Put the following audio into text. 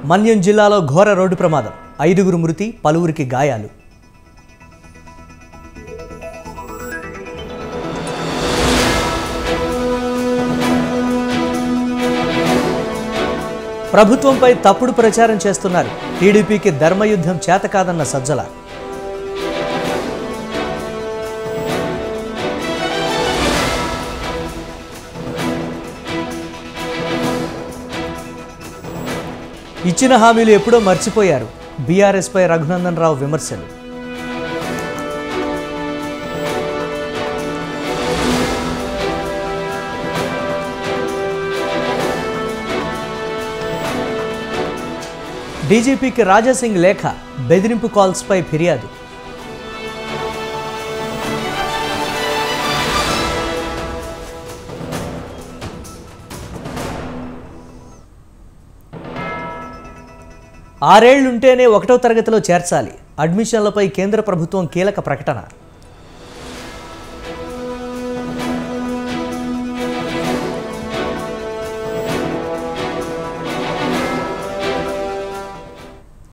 మన్యం జిల్లాలో ఘోర రోడ్డు ప్రమాదం ఐదుగురు మృతి పలువురికి గాయాలు ప్రభుత్వంపై తప్పుడు ప్రచారం చేస్తున్నారు టీడీపీకి ధర్మయుద్ధం చేత కాదన్న సజ్జల ఇచ్చిన హామీలు ఎప్పుడో మర్చిపోయారు బీఆర్ఎస్పై రఘునందన్ రావు విమర్శలు డీజీపీకి రాజాసింగ్ లేఖ బెదిరింపు కాల్స్పై ఫిర్యాదు ఆరేళ్లుంటేనే ఒకటో తరగతిలో చేర్చాలి అడ్మిషన్లపై కేంద్ర ప్రభుత్వం కీలక ప్రకటన